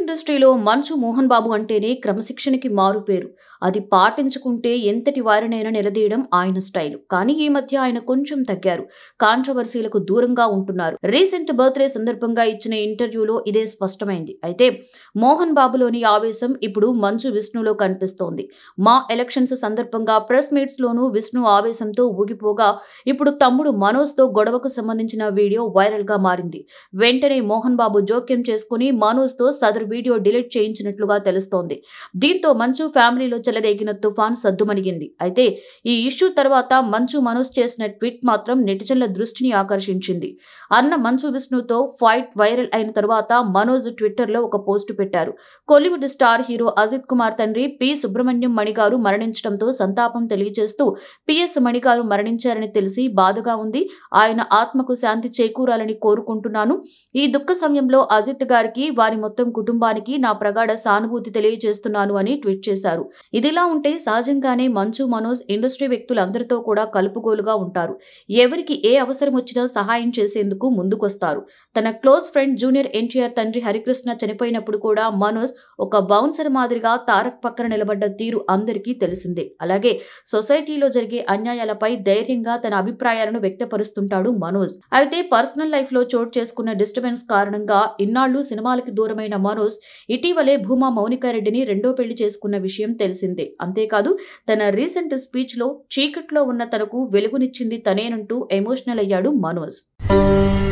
ఇండస్ట్రీలో మంచు మోహన్ బాబు అంటేనే క్రమశిక్షణకి మారు పేరు అది పాటించుకుంటే ఎంతటి వారినైనా నిలదీయడం ఆయన స్టైల్ కానీ ఈ మధ్య ఆయన కొంచెం తగ్గారు కాంట్రవర్సీలకు దూరంగా ఉంటున్నారు రీసెంట్ బర్త్డే సందర్భంగా ఇచ్చిన ఇంటర్వ్యూలో ఇదే స్పష్టమైంది అయితే మోహన్ బాబులోని ఆవేశం ఇప్పుడు మంచు విష్ణులో కనిపిస్తోంది మా ఎలక్షన్స్ సందర్భంగా ప్రెస్ మీట్స్ లోనూ విష్ణు ఆవేశంతో ఊగిపోగా ఇప్పుడు తమ్ముడు మనోజ్తో గొడవకు సంబంధించిన వీడియో వైరల్ గా మారింది వెంటనే మోహన్ బాబు జోక్యం చేసుకుని మనోజ్తో సదరు వీడియో డిలీట్ చేయించినట్లుగా తెలుస్తోంది దీంతో మంచు ఫ్యామిలీలో చెలరేగిన తుఫాన్ సద్దుమణిగింది అయితే ఈ ఇష్యూ తర్వాత మంచు మనోజ్ చేసిన ట్వీట్ మాత్రం నెటిజన్ల దృష్టిని ఆకర్షించింది అన్న మంచు విష్ణుతో ఫైట్ వైరల్ అయిన తర్వాత మనోజ్ ట్విట్టర్లో ఒక పోస్టు పెట్టారు కోలీవుడ్ స్టార్ హీరో అజిత్ కుమార్ తండ్రి పి సుబ్రహ్మణ్యం మణిగారు మరణించడంతో సంతాపం తెలియజేస్తూ పిఎస్ మణిగారు మరణించారని తెలిసి బాధగా ఉంది ఆయన ఆత్మకు శాంతి చేకూరాలని కోరుకుంటున్నాను ఈ దుఃఖ సమయంలో అజిత్ గారికి వారి మొత్తం కుటుంబానికి నా ప్రగాఢ సానుభూతి తెలియజేస్తున్నాను అని ట్వీట్ చేశారు ఇదిలా ఉంటే సహజంగానే మంచు మనోజ్ ఇండస్ట్రీ వ్యక్తులందరితో కూడా కలుపుగోలుగా ఉంటారు ఎవరికి ఏ అవసరం వచ్చినా సహాయం చేసేందుకు ముందుకొస్తారు తన క్లోజ్ ఫ్రెండ్ జూనియర్ ఎన్టీఆర్ తండ్రి హరికృష్ణ చనిపోయినప్పుడు కూడా మనోజ్ ఒక బౌన్సర్ మాదిరిగా తారక్ పక్కన నిలబడ్డ తీరు అందరికీ తెలిసిందే అలాగే సొసైటీలో జరిగే అన్యాయాలపై ధైర్యంగా తన అభిప్రాయాలను వ్యక్తపరుస్తుంటాడు మనోజ్ అయితే పర్సనల్ లైఫ్ లో చోటు చేసుకున్న డిస్టర్బెన్స్ కారణంగా ఇన్నాళ్లు సినిమాలకి దూరమైన మనోజ్ ఇటీవలే భూమా మౌనికారెడ్డిని రెండో పెళ్లి చేసుకున్న విషయం తెలిసిందే అంతేకాదు తన రీసెంట్ స్పీచ్ లో చీకట్లో ఉన్న తనకు వెలుగునిచ్చింది తనేనంటూ ఎమోషనల్ అయ్యాడు మనోజ్